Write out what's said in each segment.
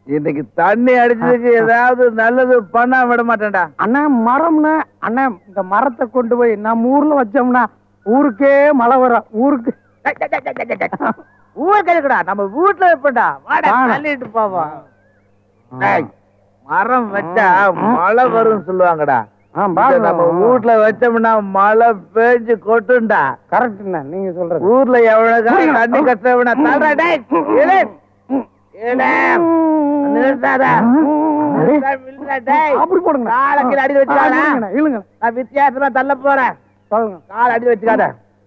இன்னைக்கு தண்ணி அடிச்சதுக்கு ஏதாவது நல்லது பண்ணா விட மாட்டேன்டா அண்ணா மரம்னா அண்ணா இந்த மரத்தை கொண்டு போய் நம்ம ஊர்ல வச்சோம்னா ஊருக்கே மழை வரும் ஊருக்கு ஊர் கழுக்கடா நம்ம வீட்டுல வைப்பண்டா வாடா வாடா. தள்ளிட்டு போவோம் டேய், மரம் வச்சா மழை வரும்னு சொல்லுவாங்கடா ஆ, இத பாருங்க. நம்ம வீட்டுல வச்சோம்னா மழை பேஞ்சு கொட்டுண்டா கரெக்ட்ண்ணா நீங்க சொல்றது ஊர்ல எவ்வளவு தண்ணி கஷ்டம்னா தள்ளுடா டேய் இழு. இழு. நிறுத்தாத. நிறுத்தா, நிறுத்தா, டேய். அப்படி போடுங்க காலை கீழே அடி வச்சுக்காத. இழுங்கண்ணா, இழுங்க நான் வித்தியாசமா தள்ள போறேன் சொல்லுங்க கால் அடி வச்சுக்காத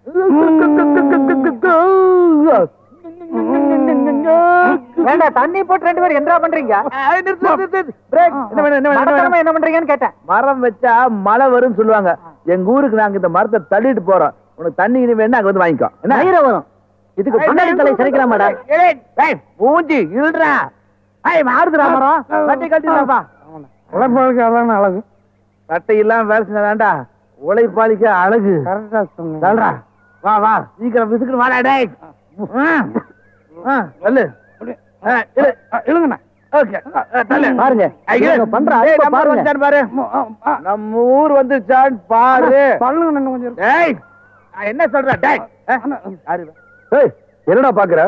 ஏண்டா தண்ணி போட்டு ரெண்டு பேரும் என்ன பண்றீங்க ஏய், நிறுத்து, நிறுத்து, நிறுத்து. பிரேக். என்ன வேணும், என்ன வேணும், என்ன வேணும்? என்ன பண்றீங்கன்னு கேட்டேன் மரம் வச்சா மழை வரும்னு சொல்லுவாங்க எங்க ஊருக்கு நாங்க இந்த மரத்தை தள்ளிட்டு போறோம் உனக்கு தண்ணி இனி வேணா அங்க வந்து வாங்கிக்கோ என்ன ஈரம் வரும் இதுக்கு பண்ணாடி தலை சிரிக்கலாமாடா ஏய், ஏய், மூஞ்சி இழுறா ஐய் மாறுதுடா மரம் கட்டி கட்டிடாப்பா உழைப்பாளுக்கு அதான் அழகு சட்டை இல்லாம வேலை செஞ்சாதான்டா உழைப்பாளிக்கு அழகு கரெக்டா சொன்னீங்க தள்ளுடா வா வா சீக்கிரம் விசுக்கு வாடா டேய் ஆ, ஆ, தள்ளு ஆ, இழு. இழுங்கண்ணா ஓகே ஆ, தள்ளு பாருங்க, ஐயோ, இவங்க பண்ற ஏய், அற்ப நம்ம ஊர் பாருங்க. வந்துட்டான்னு பாரு நம்ம ஊர் வந்துச்சான்னு பாரு பல்லுங்க இன்னும் கொஞ்சம் இருக்கு. டேய் நான் என்ன சொல்றேன் டேய் ஆ, யாரு இவன்? ஏய் என்னடா பாக்குற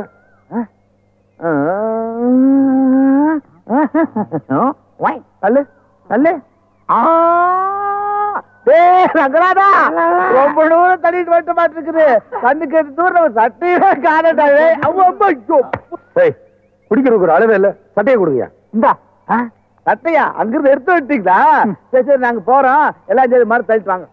ஒய், தள்ளு தள்ளு ஆ, டேய், ரங்கநாதா, ரொம்ப தூரம் தள்ளிட்டு வந்து மாட்டு இருக்குது கண்ணுக்கு எட்டு தூரம் சட்டையே காணட்டா டேய். அவ்வோ, அம்மா, ஐயோ. ஏய் குடிக்கிறதுக்கு ஒரு அளவே இல்ல சட்டையை கொடுங்க இந்தா ஆ, சட்டையா அங்கிருந்து எடுத்து விட்டீங்களா சரி சரி நாங்க போறோம் எல்லாம் சரி மாதிரி தள்ளிட்டு வாங்க